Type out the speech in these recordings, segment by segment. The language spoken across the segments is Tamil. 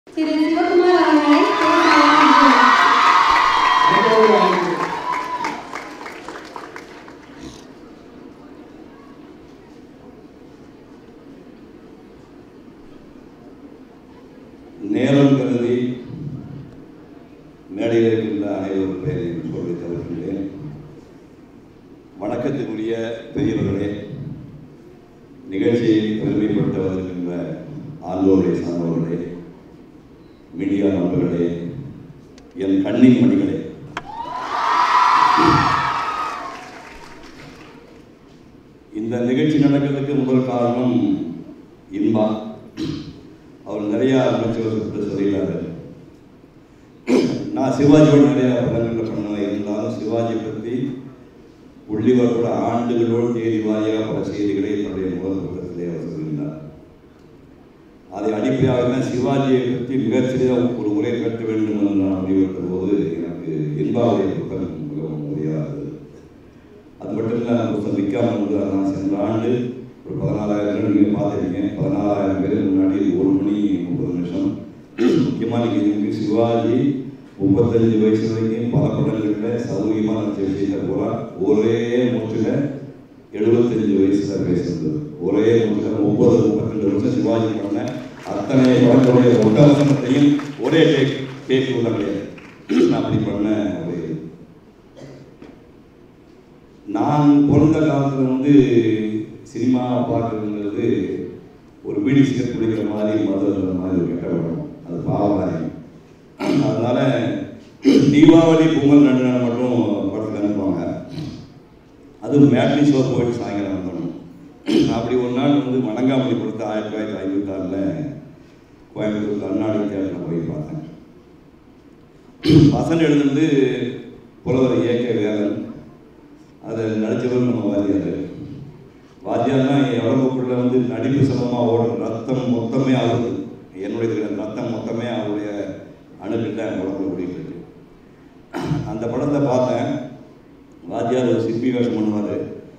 திரு சிவகுமார் அவர்களை பேச நேரம் கருதி மேடையில் இருக்கின்ற அனைவரும் பெயரையும் சொல்லி தவிர்க்கின்றேன் வணக்கத்துக்குரிய பெரியவர்களே நிகழ்ச்சியை பெருமைப்படுத்த வருகின்ற ஆண்டோரை சார்ந்தவர்களே மீடியா நண்பர்களே என் கண்ணின் மணிகளே இந்த நிகழ்ச்சி நடக்கிறதுக்கு முதல் காரணம் இன்பா அவர் நிறையா அமைச்சர்கள் சொல்லிடுறாரு நான் சிவாஜியோட நிறையா படங்களில் பண்ணுவேன் இருந்தாலும் சிவாஜி பற்றி உள்ளிவரோட ஆண்டுகளோடு தேதி வாரியாக பல செய்திகளை தன்னுடைய முதல் பக்கத்திலே அவர் சொல்கின்றார் அதை அடிப்படையாக தான் சிவாஜியை பற்றி மிகச்சிறிய ஒரு உரை கட்ட வேண்டும் என்று நான் முடிவெடுத்த போது எனக்கு இன்பாவுடைய புத்தகம் மிகவும் முடியாது அது மட்டும் இல்லை அந்த புத்தகம் விற்காமல் இருந்தது நான் சென்ற ஆண்டு ஒரு பதினாலாயிரம் பேர் நீங்கள் பார்த்துருக்கீங்க பதினாலாயிரம் பேர் முன்னாடி ஒரு மணி முப்பது நிமிஷம் முக்கியமாக நீங்கள் இதுக்கு சிவாஜி முப்பத்தஞ்சு வயசு வரைக்கும் பல படங்களில் சௌகரியமாக நடிச்ச விஷயத்தை போல ஒரே மூச்சில் எழுபத்தஞ்சு வயசில் பேசுறது ஒரே மூச்சில் முப்பது முப்பத்தெண்டு வருஷம் சிவாஜி பண்ண அத்தனை படங்களுடைய ஒட்டவசனத்தையும் ஒரே டேக் டேக் உள்ள கிடையாது நான் அப்படி பண்ண ஒரு நான் பிறந்த காலத்தில் வந்து சினிமா பார்க்குறதுங்கிறது ஒரு பீடி சிகரெட் குடிக்கிற மாதிரி மதுரை மாதிரி ஒரு கெட்ட படம் அது பாவகாரியம் அதனால தீபாவளி பொங்கல் ரெண்டு நாள் மட்டும் படத்துக்கு அனுப்புவாங்க அதுவும் மேட்னி ஷோ போயிட்டு சாயங்காலம் வந்துடணும் அப்படி ஒரு நாள் வந்து வணங்காமணி படத்தை ஆயிரத்தி தொள்ளாயிரத்தி ஐம்பத்தாறில் கோயம்புத்தூர் கர்நாடக தேட்டரில் போய் பார்த்தேன் வசனம் எழுதுனது புலவர் ஏகே வேலன் அதை நடித்தவர் நம்ம வாத்தியார் வாத்தியார்னா என் உடம்புக்குள்ள வந்து நடிப்பு சமமாக ஓடுற ரத்தம் மொத்தமே ஆகுது என்னுடைய இருக்கிற ரத்தம் மொத்தமே அவருடைய அணுக்கிட்ட என் உடம்புல ஓடிட்டு இருக்கு அந்த படத்தை பார்த்தேன் வாத்தியார் ஒரு சிற்பி வேஷம் பண்ணுவார்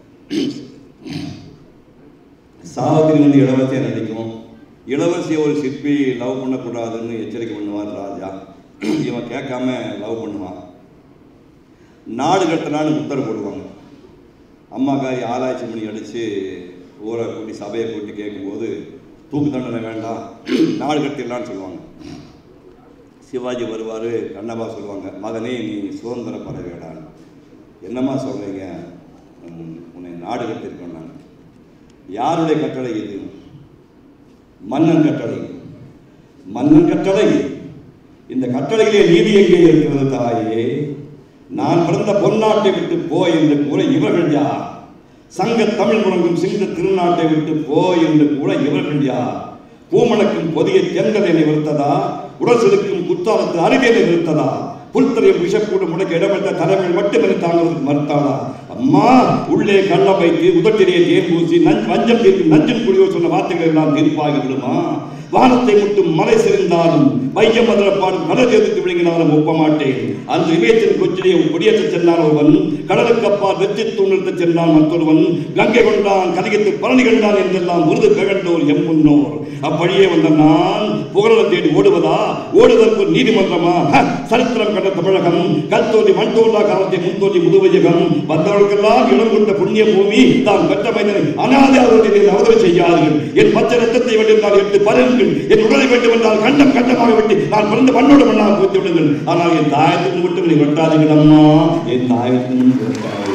சாவத்திரி வந்து இளவரசியை நடிக்கும் இளவரசியை ஒரு சிற்பி லவ் பண்ணக்கூடாதுன்னு எச்சரிக்கை பண்ணுவார் ராஜா இவன் கேட்காம லவ் பண்ணுவான் நாடு கட்டலான்னு உத்தரவு போடுவாங்க அம்மாக்காரி ஆராய்ச்சி பண்ணி அடித்து ஊரை கூட்டி சபையை கூட்டி கேட்கும்போது தூக்கு தண்டனை வேண்டாம் நாடு கட்டிடலான்னு சொல்லுவாங்க சிவாஜி வருவார் கண்ணப்பா சொல்லுவாங்க மகனே நீ சுதந்திர பறவைடான்னு என்னம்மா சொல்கிறீங்க உம், உன்னை நாடு கட்டியிருக்கோம் நான் யாருடைய கட்டளை இது மன்னன் கட்டளை மன்னன் கட்டளை இந்த கட்டளையிலே நீதி எங்கே இருக்கிறது தாயே நான் பிறந்த பொன்னாட்டை விட்டு போ என்று கூற இவர்கள் யார் சங்க தமிழ் முழங்கும் சிங்க திருநாட்டை விட்டு போ என்று கூற இவர்கள் யார் பூமணக்கும் பொதிய தென்றலை நிறுத்ததா உடல் செலுக்கும் குத்தாலத்து அருகேலை நிறுத்ததா புல்தரையும் விஷக்கூடு முடக்க இடமற்ற தலைமையில் மட்டுமே தாங்குவதற்கு மறுத்தாளா அம்மா உள்ளே கள்ளம் வைத்து உதட்டிலே தேன் பூசி நஞ் வஞ்சம் தீர்க்கும் நஞ்சின் குடியோ சொன்ன வார்த்தைகள் எல்லாம் தீர்ப்பாகி விடுமா வானத்தை முட்டும் மலை செறிந்தாலும் மையம் மதுரப்பாடும் கடல் எதிர்த்து விழுங்கினாலும் ஒப்ப மாட்டேன் அந்த இமயத்தின் கொச்சிலே கொடியேற்ற சென்றான் ஒருவன் கடலுக்கு அப்பால் வெற்றி தூணிருத்த சென்றான் மற்றொருவன் கங்கை கொண்டான் கலிகத்து பழனி கண்டான் என்றெல்லாம் விருது ககண்டோர் எம் முன்னோர் அப்படியே வந்த நான் புகழம் தேடி ஓடுவதா ஓடுவதற்கு ஒரு நீதிமன்றமா ஹ, சரித்திரம் கண்ட தமிழகம் கல் தோன்றி மண் தோன்றா காலத்தை முன் தோன்றி முதுவையகம் வந்தவர்களுக்கெல்லாம் இடம் கொண்ட புண்ணிய பூமி தான் பெற்ற மனிதனை அனாதை அவர்களுடைய அவதவி செய்யாதீர்கள் என் பச்சை ரத்தத்தை வென்றால் எடுத்து பருங்கள் என் உடலை வேண்டும் என்றால் கண்டம் கண்டமாக வெட்டி நான் பிறந்த மண்ணோடு மண்ணாக பூத்து விடுங்கள் ஆனால் என் தாயத்துக்கு மட்டும் நீ வெட்டாதீர்கள் அம்மா என் தாயத்துக்கும் வெட்டாதீர்கள்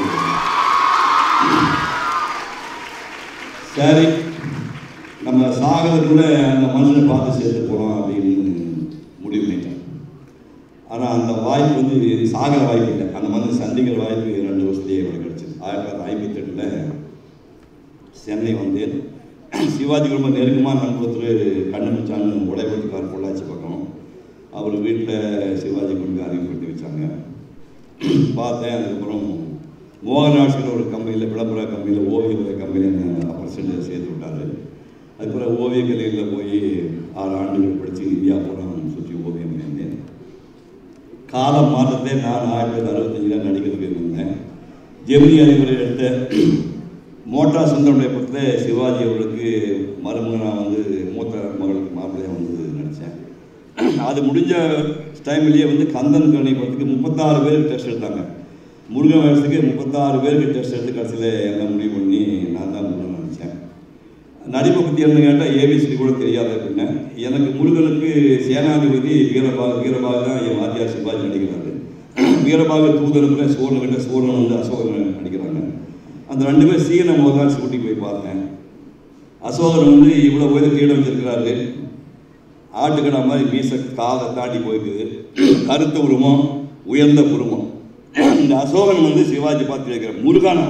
சரி நம்ம சாகிறதுக்குள்ள அந்த மனுஷனை பார்த்து சேர்த்து போகலாம் அப்படின்னு முடிவு பண்ணிட்டேன் ஆனால் அந்த வாய்ப்பு வந்து சாகிற வாய்ப்பு இல்லை அந்த மனுஷன் சந்திக்கிற வாய்ப்பு ரெண்டு வருஷத்துலேயே எனக்கு கிடச்சிது ஆயிரத்தி தொள்ளாயிரத்தி ஐம்பத்தெட்டில் சென்னை வந்தேன் சிவாஜி ரொம்ப நெருக்கமாக நண்பர் கண்டுபிடிச்சான்னு உடைபடுத்துக்கார் பொள்ளாச்சி பக்கம் அவர் வீட்டில் சிவாஜி கொண்டு அறிமுகப்படுத்தி வச்சாங்க பார்த்தேன் அதுக்கப்புறம் மோகன்ராஜ்கிற ஒரு கம்பெனியில் விளம்பர கம்பெனியில் ஓவிய கம்பெனியில் பர்சன்டேஜ் சேர்த்து விட்டார் அதுக்கப்புறம் ஓவிய கலையில் போய் ஆறு ஆண்டுகள் படித்து இந்தியா பூரா சுற்றி ஓவியம் பண்ணியிருந்தேன் காலம் மாற்றத்தை நான் ஆயிரத்தி தொள்ளாயிரத்தி அறுபத்தஞ்சில் நடிக்கிறதுக்கு இருந்தேன் ஜெமினி அறிவுரை எடுத்த மோட்டார் சுந்தரனுடைய படத்தில் சிவாஜி அவர்களுக்கு மருமகனாக வந்து மூத்த மகளுக்கு மாப்பிள்ளையாக வந்து நடித்தேன் அது முடிஞ்ச டைம்லேயே வந்து கந்தன் கணி படத்துக்கு முப்பத்தாறு பேருக்கு டெஸ்ட் எடுத்தாங்க முருகன் வயசுக்கு முப்பத்தாறு பேருக்கு டெஸ்ட் எடுத்து கடைசியில் எல்லாம் முடிவு பண்ணி நான் தான் முருகன் நினச்சேன் நடிப்பை பற்றி என்ன கேட்டால் ஏபிசிடி கூட தெரியாது அப்படின்னா எனக்கு முருகனுக்கு சேனாதிபதி வீரபாகு வீரபாகு தான் என் வாத்தியார் சிவாஜி நடிக்கிறாரு வீரபாகு தூதனுக்குள்ள சோழன் கிட்ட சோழன் வந்து அசோகன் நடிக்கிறாங்க அந்த ரெண்டு பேர் சீன முதல் ஷூட்டிங் போய் பார்த்தேன் அசோகன் வந்து இவ்வளோ உயரத்து இடம் வச்சிருக்கிறாரு ஆட்டுக்கடா மாதிரி மீச காதை தாண்டி போயிருக்குது கருத்த உருவம் உயர்ந்த உருவம் இந்த அசோகன் வந்து சிவாஜி பார்த்து கேட்கிற முருகானா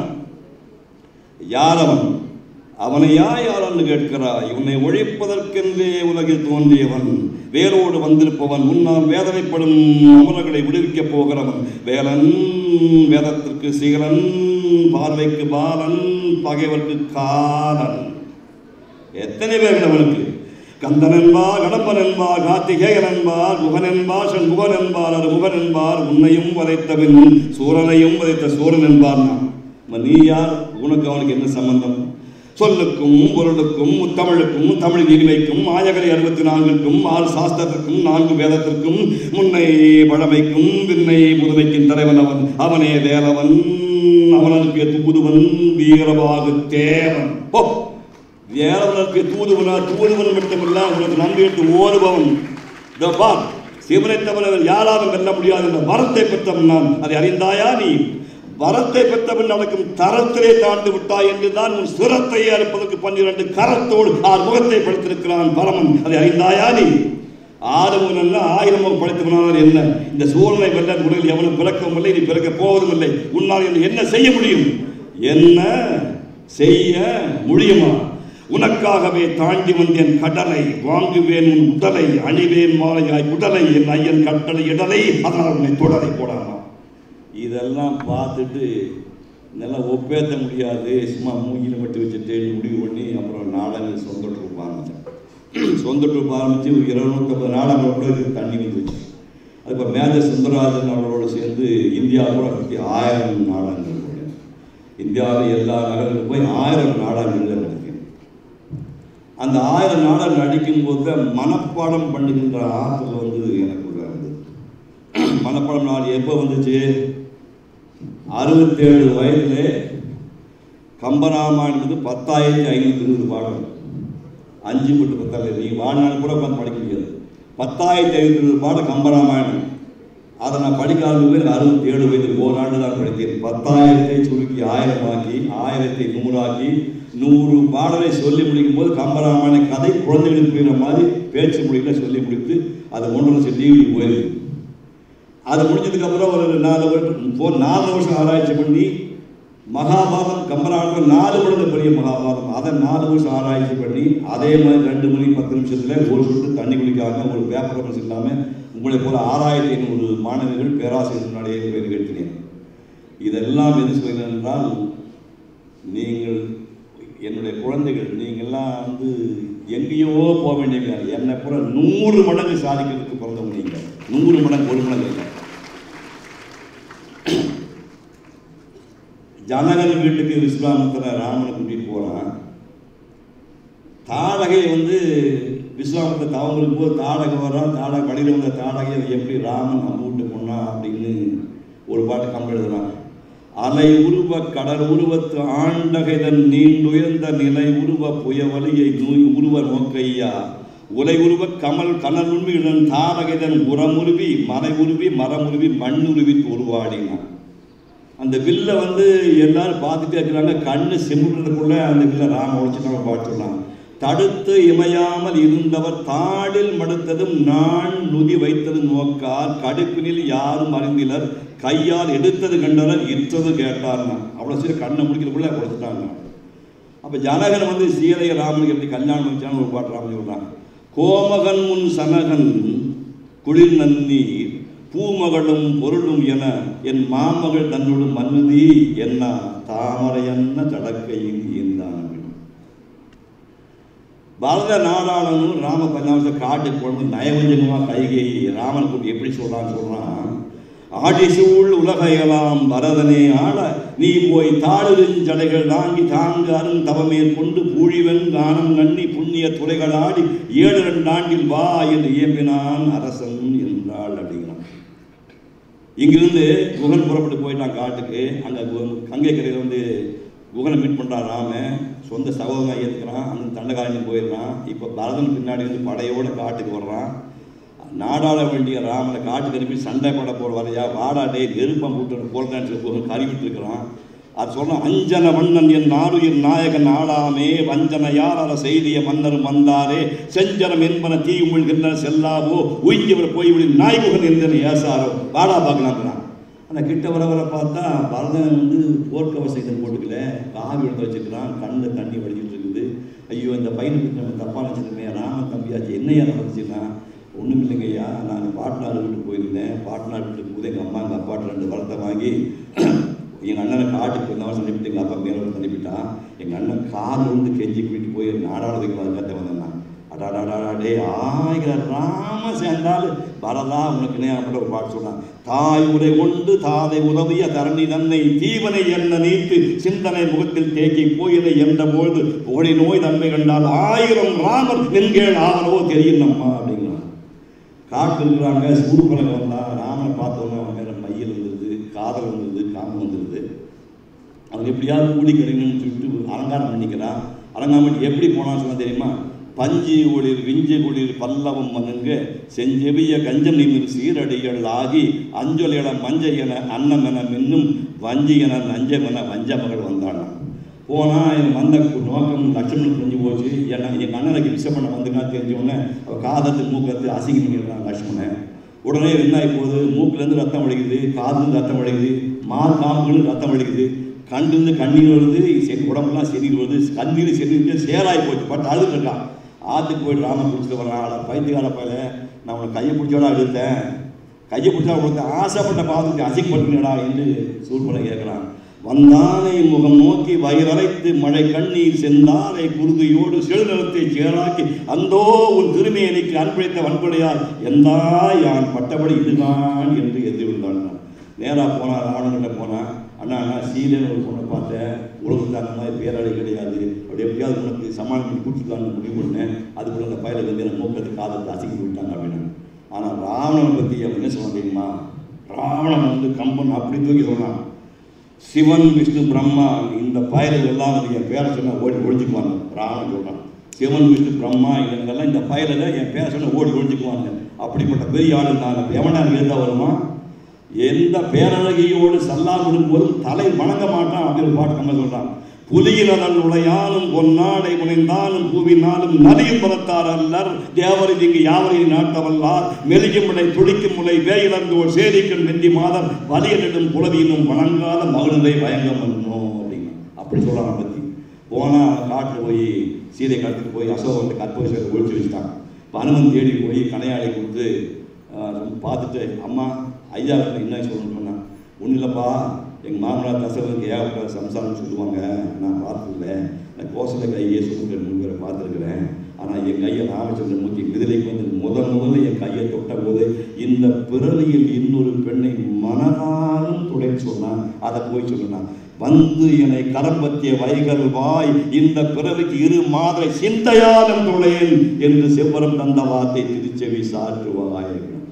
யார் அவன் அவனை யா யாரன்னு கேட்கிறாய் உன்னை ஒழிப்பதற்கென்றே உலகில் தோன்றியவன் வேரோடு வந்திருப்பவன் முன்னால் வேதனைப்படும் அமரர்களை விடுவிக்கப் போகிறவன் வேலன் வேதத்திற்கு சீலன் பார்வைக்கு பாலன் பகைவர்க்கு காலன் எத்தனை பேர்கள் அவனுக்கு கந்தன் என்பார் கடம்பன் என்பார் கார்த்திகேயன் என்பார் முகன் என்பார் சண்முகன் என்பார் அது முகன் என்பார் உன்னையும் வதைத்த பின் சூரனையும் வதைத்த சூரன் என்பார் நான் அப்ப நீ யார் உனக்கு அவனுக்கு என்ன சம்பந்தம் சொல்லுக்கும் பொருளுக்கும் முத்தமிழுக்கும் தமிழ் இனிமைக்கும் ஆயகலை அறுபத்தி நான்குக்கும் ஆறு சாஸ்திரத்திற்கும் நான்கு வேதத்திற்கும் முன்னை பழமைக்கும் விண்ணை முதுமைக்கும் தலைவன் அவன் அவனே வேலவன் அவனுக்கு தூதுவன் வீரபாகு தேவன் போ வேறவனுக்கு தூதுவனா தூதுவன் மட்டுமல்ல உனக்கு நன்றி எடுத்து ஓடுபவன் இதோ பார் சிவனை தவிர யாராலும் வெல்ல முடியாது என்ற வரத்தை பெற்றவன் நான் அதை அறிந்தாயா நீ வரத்தை பெற்றவன் நடக்கும் தரத்திலே தாழ்ந்து விட்டாய் என்றுதான் உன் சிரத்தை அறுப்பதற்கு பன்னிரண்டு கரத்தோடு ஆறு முகத்தை படுத்திருக்கிறான் பரமன் அதை அறிந்தாயா நீ ஆறு முகம் அல்ல ஆயிரம் முகம் படைத்தவனால் என்ன இந்த சூழலை வெல்ல உடலில் எவனும் பிறக்கவும் இல்லை நீ பிறக்க போவதும் இல்லை உன்னால் என்ன- என்ன செய்ய முடியும் என்ன செய்ய முடியுமா உனக்காகவே தாண்டி வந்தேன் கடலை வாங்குவேன் உன் உடலை அணிவேன் மாலையாய் உடலை என் ஐயன் கட்டளை இடலை அதனால் உன்னை தொடரை போடாமா இதெல்லாம் பார்த்துட்டு நல்லா ஒப்பேத்த முடியாது சும்மா மூங்கில மட்டும் வச்சுட்டு முடிவு பண்ணி அப்புறம் நாடகங்கள் சொந்த ட்ரூப் ஆரம்பித்தேன் சொந்த ட்ரூப் ஆரம்பித்து ஒரு இருநூத்தம்பது நாடகங்கள் கூட இதுக்கு தண்ணி வந்து வச்சு அதுக்கு மேஜர் சுந்தரராஜன் அவர்களோடு சேர்ந்து இந்தியா கூட பற்றி ஆயிரம் நாடகங்கள் போட்டேன் இந்தியாவில் எல்லா நகரங்களுக்கும் போய் ஆயிரம் நாடகங்கள் நடத்தினேன் அந்த ஆயிரம் நாடகம் நடிக்கும் போது மனப்பாடம் பண்ணுகின்ற ஆற்றல் வந்து எனக்கு உள்ள இருந்தது மனப்பாடம் நாள் எப்போ வந்துச்சு அறுபத்தேழு வயதிலே கம்பராமாயணத்துக்கு பத்தாயிரத்தி ஐநூற்றி இருபது பாடம் அஞ்சு பட்டு பத்தாயிரம் நீ வாழ்நாள் கூட உட்காந்து படிக்க முடியாது பத்தாயிரத்தி ஐநூற்றி இருபது பாடம் கம்பராமாயணம் அதை நான் படிக்க ஆரம்பித்து அறுபத்தி ஏழு வயது ஓராண்டு தான் படித்தேன் பத்தாயிரத்தை சுருக்கி ஆயிரமாக்கி ஆயிரத்தை நூறாக்கி நூறு பாடலை சொல்லி முடிக்கும் போது கம்பராமாயண கதை குழந்தைகளுக்கு புரியுற மாதிரி பேச்சு மொழியில சொல்லி முடித்து அது ஒன்றரை லட்சம் டிவி போயிருக்கு அது முடிஞ்சதுக்கு அப்புறம் ஒரு நாலு வருஷம் போ நாலு வருஷம் ஆராய்ச்சி பண்ணி மகாபாரதம் கம்பராமாயணம் நாலு மடங்கு பெரிய மகாபாரதம் அதை நாலு வருஷம் ஆராய்ச்சி பண்ணி அதே மாதிரி ரெண்டு மணி பத்து நிமிஷத்துல ஒரு சொட்டு தண்ணி குடிக்காம ஒரு பேப்பர் கமெண்ட்ஸ் இல்லாமல் உங்களை போல ஆறாயிரத்தி ஐநூறு மாணவர்கள் பேராசிரியர் முன்னாடியே போய் நிகழ்த்தினேன் இதெல்லாம் எது சொல்கிறேன் என்றால் நீங்கள் என்னுடைய குழந்தைகள் நீங்கள்லாம் வந்து எங்கேயோ போக வேண்டியவங்க என்னை கூட நூறு மடங்கு சாதிக்கிறதுக்கு பிறந்தவங்க நீங்கள் நூறு மடங்கு ஒரு மடங்கு இல்லை ஜனகன் வீட்டுக்கு விஸ்வாமித்திர ராமனை கூட்டிட்டு போறான் தாடகை வந்து விஸ்வாமித்திர தவம் இருக்கும்போது தாடகை வர்றான் தாடகை வழியில் வந்த தாடகை எப்படி ராமன் நம்ம வீட்டு பொண்ணா அப்படின்னு ஒரு பாட்டு கம்பு எழுதுறான் அலை உருவ கடல் உருவத்து ஆண்டகைதன் நீண்டுயர்ந்த நிலை உருவ புயவலியை நூய் உருவ நோக்கையா உலை உருவ கமல் கனல் உண்மையுடன் தாரகைதன் உரமுருவி மலை உருவி மரமுருவி மண்ணுருவி உருவாடினான் அந்த வில்லை வந்து எல்லாரும் பார்த்துட்டே இருக்கிறாங்க கண்ணு சிமிட்டுறதுக்குள்ள அந்த வில்லை ராம ஒழிச்சு நம்ம பார்த்துடலாம் தடுத்து இமையாமல் இருந்தவர் தாடில் மடுத்ததும் நான் நுதி வைத்ததும் நோக்கார் கடுப்பினில் யாரும் அறிந்திலர் கையால் எடுத்தது கண்டனர் இற்றது கேட்டார்னா அவ்வளோ சரி கண்ணை முடிக்கிறதுக்குள்ள கொடுத்துட்டாங்க அப்போ ஜனகன் வந்து சீதைய ராமனுக்கு எப்படி கல்யாணம் வச்சான்னு ஒரு பாட்டு ராமன் சொல்றாங்க கோமகன் முன் சனகன் குளிர் நன்னீர் பூமகளும் பொருளும் என என் மாமகள் தன்னோடு மன்னுதி என்ன தாமரையன்ன தடக்கையில் இருந்தான் பரத நாடாளனும் ராம பஞ்சாபத்தை காட்டுக்கு கொண்டு நயவஞ்சகமாக கைகை ராமன் கூட்டி எப்படி சொல்றான்னு சொல்றான் ஆடிசூழ் உலகையெல்லாம் பரதனே ஆள நீ போய் தாளுருஞ்சடைகள் தாங்கி தாங்க அருண் தவமேற்கொண்டு பூழிவன் கானம் நன்னி புண்ணிய துறைகளாடி ஏழு ரெண்டாண்டில் வா என்று இயம்பினான் அரசன் என்றாள் அப்படிங்கிறான் இங்கிருந்து குகன் புறப்பட்டு போயிட்டான் காட்டுக்கு அங்கே கங்கை கரையில் வந்து குகனை மீட் பண்ணுறான் ராமன் சொந்த சகோதரன் ஏற்றுக்கிறான் அந்த தண்டகாரணி போயிடுறான் இப்போ பரதன் பின்னாடி வந்து படையோட காட்டுக்கு வர்றான் நாடாள வேண்டிய ராமனை காட்டுக்கு அனுப்பி சண்டை போட போகிற வரையா வாடாடே நெருப்பம் போட்டு போல்கான்ஸில் குகன் கருவிட்டு இருக்கிறான் அது சொல்றான் அஞ்சன மன்னன் என் நாடுயிர் நாயகன் ஆளாமே வஞ்சன யாரற செய்திய மன்னர் வந்தாரே செஞ்சனம் என்பன தீ உமிழ்கின்ற செல்லாவோ உயிஞ்சவர் போய்விடி நாய்முகன் என்ற ஏசாரோ வாடா பார்க்கலாம்ங்கிறான் அந்த கிட்ட வர வர பார்த்தா பரதன் வந்து போர்க்கவசைகள் போட்டுக்கல காவி எடுத்து வச்சுக்கிறான் கண்ணில் தண்ணி வடிச்சிட்டு இருக்குது ஐயோ இந்த பையனுக்கு நம்ம தப்பாக நினச்சிருமே ராமன் தம்பியாச்சு என்னையா நடந்துச்சுன்னா ஒன்றும் இல்லைங்கய்யா நான் பாட்னார் வீட்டுக்கு போயிருந்தேன் பாட்னார் வீட்டுக்கு போது எங்கள் அம்மா எங்கள் அப்பாட்ட ரெண்டு வரத்தை வாங்கி எங்கள் அண்ணனை காட்டுக்கு வந்தவன் சொல்லிவிட்டு எங்கள் அப்பா மேலே தள்ளிவிட்டான் எங்கள் அண்ணன் கார் வந்து கெஞ்சி கூட்டிட்டு போய் நாடாளுக்கு வந்து கத்த வந்தேன் அடாடாடா டே ஆகிற ராம சேர்ந்தால் பரதா உனக்கு நேரப்பட்ட ஒரு பாட்டு சொன்னான் தாய் உரை கொண்டு தாதை உதவிய தரணி தன்னை தீவனை என்ன நீத்து சிந்தனை முகத்தில் தேக்கி போயினை என்ற பொழுது புகழி நோய் தன்மை கண்டால் ஆயிரம் ராமர் என்கேள் ஆவனவோ தெரியும் நம்மா அப்படிங்கிறான் காட்டில் இருக்கிறாங்க சூடு பழக வந்தான் ராமனை பார்த்தோன்னே அவன் மேலே மையில் இருந்தது காதல் வந்தது காமம் வந்துருது அவன் எப்படியாவது கூலி கிடைக்கணும்னு சொல்லிட்டு அலங்காரம் பண்ணிக்கிறான் அலங்காரம் பண்ணி எப்படி போனான்னு சொன்னா தெரியுமா பஞ்சு ஒளிர் விஞ்சு குளிர் பல்லவம் மனுங்க செஞ்செவிய கஞ்சம் நிமிர் சீரடிகள் ஆகி அஞ்சொலியல மஞ்சை என அன்னம் என மின்னும் வஞ்சி என நஞ்சம் என வஞ்ச மகள் வந்தானாம் போனா என் வந்த நோக்கம் லட்சுமணன் புரிஞ்சு போச்சு என்ன என் அண்ணனுக்கு விஷம் பண்ண வந்துக்கா தெரிஞ்ச உடனே அவள் காதத்து மூக்கத்து அசிங்கம் பண்ணிடுறான் லட்சுமணன் உடனே என்ன ஆகி போகுது மூக்குலேருந்து ரத்தம் வலிக்குது காதுலேருந்து ரத்தம் வலிக்குது மா காம்புலேருந்து ரத்தம் வலிக்குது கண்ணுலேருந்து கண்ணீர் வருது செ- உடம்புலாம் செடியில் வருது கண்ணீர் செடியில் சேராகி போச்சு பட் அழுது இருக்கான் ஆற்றுக்கு போயிட்டு ராமன் பிடிச்சிட்டு வரான் ஆள பைத்தியக்கார பையல நான் உனக்கு கையை பிடிச்சோட அழுத்தேன் கையை பிடிச்சா உனக்கு ஆசைப்பட்ட பாவத்துக்கு அசிங்கப்பட்டுனடா என்று சூழ்நிலை கேட்குறான் வந்தானை முகம் நோக்கி வயிறரைத்து மழை கண்ணீர் செந்தாரை குருதியோடு செழுநிலத்தை சேராக்கி அந்தோ உன் திருமையனுக்கு அன்பளித்த வன்படையார் எந்தா யான் பட்டபடி இதுதான் என்று எதிர்விழ்ந்தான் நேராக போனான் ராவணன்கிட்ட போனான் அண்ணா அண்ணா சீதன் ஒரு பொண்ணை பார்த்தேன் உலகத்து அந்த மாதிரி பேராளி கிடையாது அப்படி எப்படியாவது உனக்கு சமாளித்து கூட்டிக்கலாம்னு முடிவு பண்ணேன் அதுக்குள்ள அந்த பயில வந்து எனக்கு மூக்கத்து காதத்தை அசிங்கி விட்டாங்க அப்படின்னு ஆனால் ராவணனை பற்றி அவன் என்ன சொல்ல தெரியுமா ராவணன் வந்து கம்பன் அப்படி தூக்கி சொன்னான் சிவன் விஷ்ணு பிரம்மா இந்த பயலுக்கு எல்லாம் வந்து என் பேரை சொன்னா ஓடி ஒழிஞ்சுக்குவாங்க ராவணன் சொல்றான் சிவன் விஷ்ணு பிரம்மா இவங்கெல்லாம் இந்த பயலில் என் பேரை சொன்னா ஓடி ஒழிஞ்சுக்குவாங்க அப்படிப்பட்ட பெரிய ஆளு நான் எவனா இருந்தால் வருமா எந்த பேரழகியோடு சல்லாவிடும் போதும் தலை வணங்க மாட்டான் அப்படின்னு ஒரு பாட்டு நம்ம சொல்றான் புலியினதன் உடையானும் பொன்னாடை முனைந்தாலும் பூவினாலும் நதியும் பலத்தார் அல்லர் தேவரில் இங்கு யாவரையும் நாட்டவல்லார் மெலிகும் முளை துடிக்கும் முளை வேயிலந்தோர் சேரிக்கும் நெந்தி மாதம் வலியனிடும் புலவியினும் வணங்காத மகளிரை வயங்க மன்னோம் அப்படின்னு அப்படி சொல்றான் பத்தி போனா காட்டில் போய் சீதை கடத்துக்கு போய் அசோகன் கற்பக ஒழிச்சு வச்சுட்டான் இப்போ அனுமன் தேடி போய் கனையாளி கொடுத்து ஆஹ், பார்த்துட்டு அம்மா ஐயா கிட்ட என்ன சொல்லணும்னு சொன்னான் ஒன்றும் இல்லைப்பா எங்கள் மாமனார் தசரனுக்கு ஏகப்பட்ட சம்சாரம் சொல்லுவாங்க நான் பார்த்ததில்ல நான் கோசல கையை சுமக்கிற முன்கிற பார்த்துருக்குறேன் ஆனால் என் கையை ராமச்சந்திரன் மூர்த்தி விதிலைக்கு வந்து முதல் முதல்ல என் கையை தொட்ட போது இந்த பிறவியில் இன்னொரு பெண்ணை மனதாலும் துடை சொன்னான் அதை போய் சொன்னான் வந்து என்னை கரம்பத்திய வைகள் வாய் இந்த பிறவிக்கு இரு மாதிரி சிந்தையாலும் துளையேன் என்று செவ்வரம் தந்த வார்த்தை திருச்செவி சாற்றுவாய்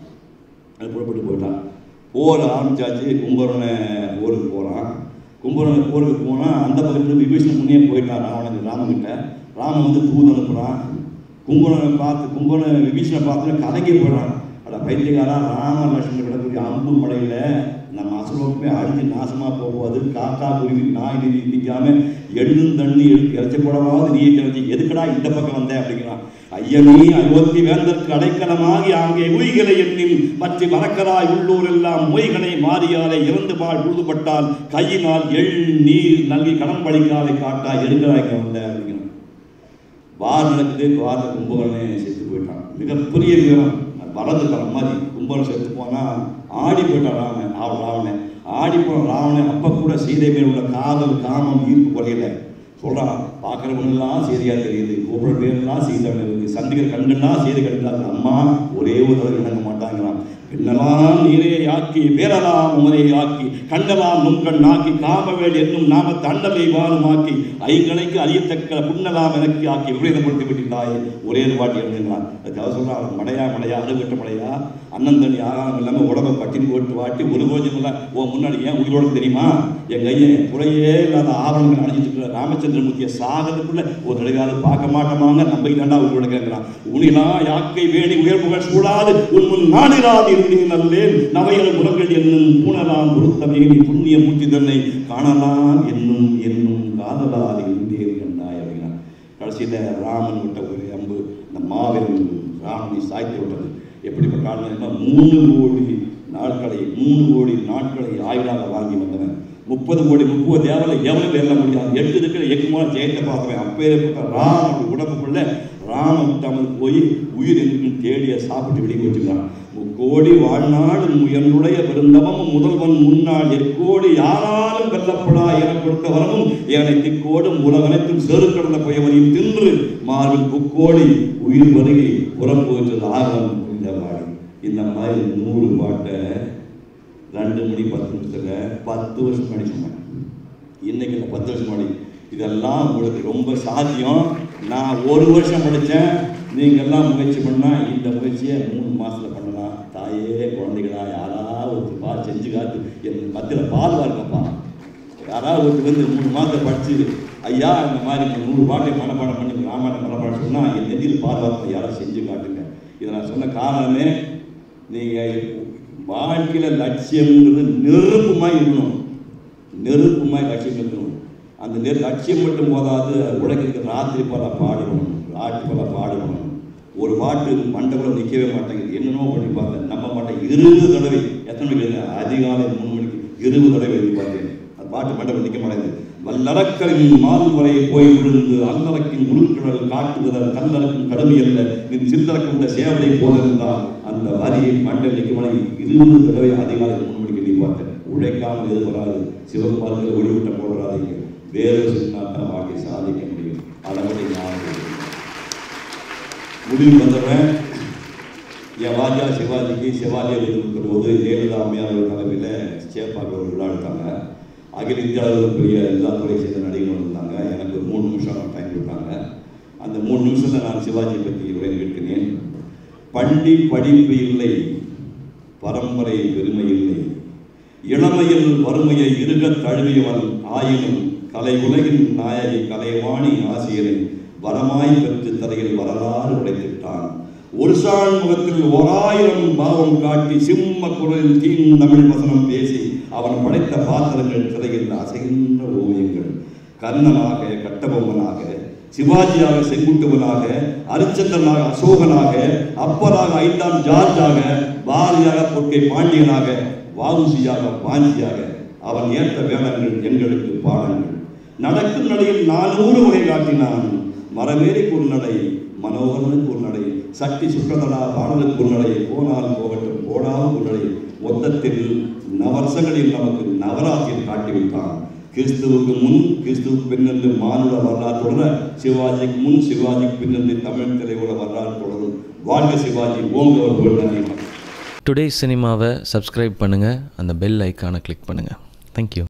அது புறப்பட்டு போயிட்டான் போர் ஆரம்பிச்சாச்சு கும்பகர்ணனை போருக்கு போகிறான் கும்பகர்ணனை போருக்கு போனால் அந்த பக்கத்துல விபீஷணன் முன்னே போயிட்டான் ராவணன் ராமகிட்ட ராமன் வந்து தூது அனுப்புகிறான் கும்பகர்ணனை பார்த்து கும்பகர்ண விபீஷணனை பார்த்து கலங்கி போயிடான் அட பைத்தியக்காரா ராம லட்சுமணன் விடக்கூடிய அம்பு மடையில் நம்ம அசுரமே அழிஞ்சு நாசமாக போகுது காக்கா குருவி நாய் நிதி திங்காம எள்ளும் தண்ணி எடுத்து இறைச்சி போடவாவது நீ கிளச்சி எதுக்குடா இந்த பக்கம் வந்தேன் அப்படிங்கிறான் ஐயனீ அயோத்தி வேந்தற்கு அடைக்கலமாகி அங்கே உய்களை எண்ணில் மற்ற மறக்கராய் உள்ளூர் எல்லாம் மொய்கனை மாறியாலே இறந்து பால் உழுதுபட்டால் கையினால் எள் நீர் நல்கி கடன் பழிக்காலை காட்டா எதுக்கடா இங்க வந்த அப்படிங்கிறான் வார் நடக்குது வாரில் கும்பகர்ணே செத்து போயிட்டான் மிகப்பெரிய வீரம் வலது தரம் மாதிரி கும்பகர்ணன் செத்து போனால் ஆடி போயிட்டான் ராமன் அவன் ராவணன் ஆடி போன ராவணன் அப்போ கூட சீதை மேல் உள்ள காதல் காமம் ஈர்ப்பு குறையல சொல்கிறான் பார்க்குறவங்கெல்லாம் செய்தியாக தெரியுது கூப்பிட பேரெல்லாம் செய்தியாக இருக்குது சந்திக்கிற கண்கள்லாம் செய்தி கிடைக்கிறாங்க அம்மா ஒரே ஒரு தடவை இணங்க மாட்டாங்களாம் பெண்ணெல்லாம் நீரே ஆக்கி பேரலாம் உமரை ஆக்கி கண்டலாம் நுண்கண் ஆக்கி காமவேல் என்னும் நாம தண்டலை வாழுமாக்கி ஐங்கனைக்கு அறியத்தக்க புண்ணலாம் எனக்கு ஆக்கி விபரீதப்படுத்தி விட்டாயே ஒரே ஒரு வாட்டி எழுதுங்களாம் அதுக்காக சொல்கிறான் மழையா மழையா அழுகட்ட மழையா அண்ணன் தண்ணி ஆகாரம் இல்லாமல் உடம்பை பட்டினி போட்டு வாட்டி ஒரு கோஜம் இல்லை ஓ முன்னாடி ஏன் உயிரோடு தெரியுமா என் கையன் குறையே இல்லாத ஆவணங்கள் அணிஞ்சிட்டு இருக்கிற ராமச்சந்திரமூர்த்தியை சாகிறதுக்குள்ள ஒரு தடவையாவது பார்க்க மாட்டோமாங்க நம்பி தாண்டா உயிரோட கேட்கிறான் உனிலா யாக்கை வேணி உயர்வுகள் சூடாது உன் முன் நாடிராது இருந்தேன் நல்லேன் நவையல் முரங்கள் என்னும் பூனலாம் பொருத்தமே நீ புண்ணிய மூர்த்தி தன்னை காணலாம் என்னும் என்னும் காதலால் இருந்தேன் கண்டாய் அப்படின்னா கடைசியில் ராமன் விட்ட ஒரு அம்பு இந்த மாபெரும் ராமனை சாய்த்து விட்டது எப்படிப்பட்ட ஆளுநர்னா மூணு கோடி நாட்களை மூணு கோடி நாட்களை ஆயுளாக வாங்கி வந்தவன் முப்பது கோடி முப்பது தேவலை எவ்வளவு வெல்ல முடியாது எட்டு இருக்கிற எக்குமா ஜெயத்தை பார்த்தவன் அப்பேற்பட்ட ராமன் உடம்புக்குள்ள ராமன் விட்டாமல் போய் உயிர் எங்குன்னு தேடிய சாப்பிட்டு வெளியே வச்சுக்கிறான் முக்கோடி வாழ்நாள் முயனுடைய பெருந்தவமும் முதல்வன் முன்னாள் எக்கோடி யாராலும் வெல்லப்படா என கொடுத்த வரமும் ஏனை திக்கோடும் உலகனைத்தும் சேறு கடந்த புயவரையும் தின்று மாறும் புக்கோடி உயிர் வருகை புறம் போற்றது ஆகம் இந்த பாடி இந்த மாதிரி நூறு பாட்டை ரெண்டு மணி பத்து நிமிஷத்தில் பத்து வருஷம் முன்னாடி சொன்னேன் இன்னைக்கு இல்லை பத்து வருஷம் முன்னாடி இதெல்லாம் உங்களுக்கு ரொம்ப சாத்தியம் நான் ஒரு வருஷம் படித்தேன் நீங்கள் எல்லாம் முயற்சி பண்ணால் இந்த முயற்சியை மூணு மாதத்தில் பண்ணலாம் தாயே குழந்தைகளா யாராவது ஒரு பா செஞ்சு காத்து என் மத்தியில் பால் இருக்கப்பா யாராவது ஒருத்தர் வந்து மூணு மாதத்தை படித்து ஐயா இந்த மாதிரி இந்த நூறு பாட்டை மனப்பாடம் பண்ணி ராமாயணம் மனப்பாடம் சொன்னால் என் நெத்தியில் பால் வரப்பா யாராவது செஞ்சு காட்டுங்க இதை நான் சொன்ன காரணமே நீங்கள் வாழ்க்கையில் லட்சியம்ங்கிறது நெருப்புமாய் இருக்கணும் நெருப்புமாய் லட்சியம் இருக்கணும் அந்த நெரு லட்சியம் மட்டும் போதாது உலகத்துக்கு ராத்திரி பல பாடுபடணும் ராத்திரி பல பாடுபடணும் ஒரு பாட்டு மண்டபம் நிற்கவே மாட்டேங்குது என்னென்னோ பண்ணி பார்த்தேன் நம்ம மாட்டேன் இருபது தடவை எத்தனை மணிக்கு எழுதினேன்? அதிகாலை மூணு மணிக்கு இருபது தடவை எழுதி பார்த்தேன் அந்த பாட்டு மண்டபம் நிற்க மாட்டேங்குது வல்லறக்கரின் மால் வரை போய் விழுந்து அல்லறக்கின் உள்கடல் காட்டுதல் கல்லறக்கும் கடுமையல்ல நின் சில்லறக்குண்ட சேவலை போலிருந்தால் அந்த வரியை மண்டல் நிற்க மாட்டேங்குது இருபது தடவை அதிகாலை மூணு மணிக்கு எழுதி பார்த்தேன் உழைக்காமல் எது வராது சிவபாலுக்கு ஒளிவிட்ட போடுறாதீங்க வேறு சின்னாத்தான் வாழ்க்கை சாதிக்க முடியும் அளவுடைய ஞாபகம் முடிவு வந்தவன் என் வாஜா சிவாஜிக்கு சிவாஜி இருக்கிற போது ஜெயலலிதா அம்மையார் தலைமையில் சேப்பாக்கில் ஒரு விழா எடுத்தாங்க அகில இந்தியாவில் பெரிய எல்லா துறை சேர்ந்த நடிகர்கள் வந்தாங்க எனக்கு ஒரு மூணு நிமிஷம் டைம் கொடுத்தாங்க அந்த மூணு நிமிஷத்தில் நான் சிவாஜியை பற்றி உரை நிகழ்த்தினேன் பள்ளி படிப்பு இல்லை பரம்பரை பெருமை இல்லை இளமையில் வறுமையை இருகத் தழுவியவன் ஆயினும் கலை உலகின் நாயகி கலைவாணி ஆசிரியரை வரமாய் பெற்று தரையில் வரலாறு உடைத்திட்டான் ஒரு சான் முகத்தில் ஓராயிரம் பாவம் காட்டி சிம்ம குரலில் தீன் தமிழ் வசனம் பேசி அவன் படைத்த பாத்திரங்கள் திரையில் அசைகின்ற ஓவியங்கள் கர்ணனாக கட்டபொம்மனாக சிவாஜியாக செங்குட்டுவனாக அரிச்சந்திரனாக அசோகனாக அப்பராக ஐந்தாம் ஜார்ஜாக பாரதியாக பொற்கை பாண்டியனாக வாவுசியாக பாஞ்சியாக அவன் ஏற்ற வேளங்கள் எங்களுக்கு பாடங்கள் நடக்கும் நடையில் நானூறு வகை காட்டினான் மரமேறிக்கு ஒரு நடை மனோகரனுக்கு ஒரு நடை சக்தி சுற்றதடா பாடலுக்கு ஒரு நடை போனால் போகட்டும் போடாமல் ஒரு நடை மொத்தத்தில் நவரசங்களில் நமக்கு நவராத்திரியில் காட்டி வைத்தான் கிறிஸ்துவுக்கு முன் கிறிஸ்துவுக்கு பின் என்று மானுட வரலாறு தொடர சிவாஜிக்கு முன் சிவாஜிக்கு பின் என்று தமிழ் திரையுட வரலாறு தொடரும் வாழ்க சிவாஜி ஓங்க ஒரு நன்றி டுடே சினிமாவை சப்ஸ்கிரைப் பண்ணுங்கள் அந்த பெல் ஐக்கானை கிளிக் பண்ணுங்கள் தேங்க்யூ